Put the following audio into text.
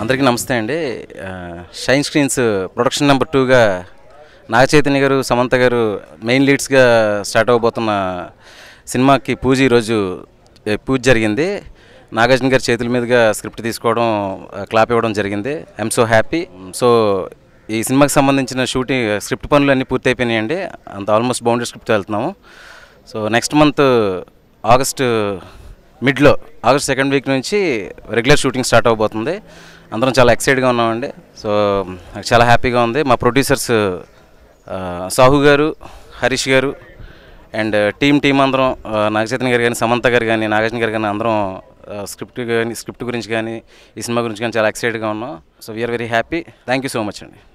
అందరికీ నమస్తే అండి ఆ, షైన్ స్క్రీన్స్ ప్రొడక్షన్ నెంబర్ టూగా నాగ చైతన్య గారు సమంత గారు మెయిన్ లీడ్స్గా స్టార్ట్ అవబోతున్న సినిమాకి పూజ ఈరోజు ఏ, పూజ జరిగింది నాగార్జున గారి చేతుల మీదుగా స్క్రిప్ట్ తీసుకోవడం ఆ, క్లాప్ ఇవ్వడం జరిగింది ఐఎమ్ సో హ్యాపీ సో ఈ సినిమాకి సంబంధించిన షూటింగ్ స్క్రిప్ట్ పనులు అన్నీ పూర్తి అయిపోయినాయండి అంత ఆల్మోస్ట్ బౌండరీ స్క్రిప్ట్ వెళ్తున్నాము సో నెక్స్ట్ మంత్ ఆగస్ట్ మిడ్లో ఆగస్ట్ సెకండ్ వీక్ నుంచి రెగ్యులర్ షూటింగ్ స్టార్ట్ అవబోతుంది అందరం చాలా ఎక్సైట్గా ఉన్నామండి సో నాకు చాలా హ్యాపీగా ఉంది మా ప్రొడ్యూసర్స్ ఆ, సాహు గారు హరీష్ గారు అండ్ టీమ్ టీం అందరం ఆ, నాగచైతన్య గారు కానీ సమంత గారు కానీ నాగార్జున గారు కానీ అందరం స్క్రిప్ట్ కానీ స్క్రిప్ట్ గురించి కానీ ఈ సినిమా గురించి కానీ చాలా ఎక్సైట్గా ఉన్నాం so we are very happy thank you so much అండి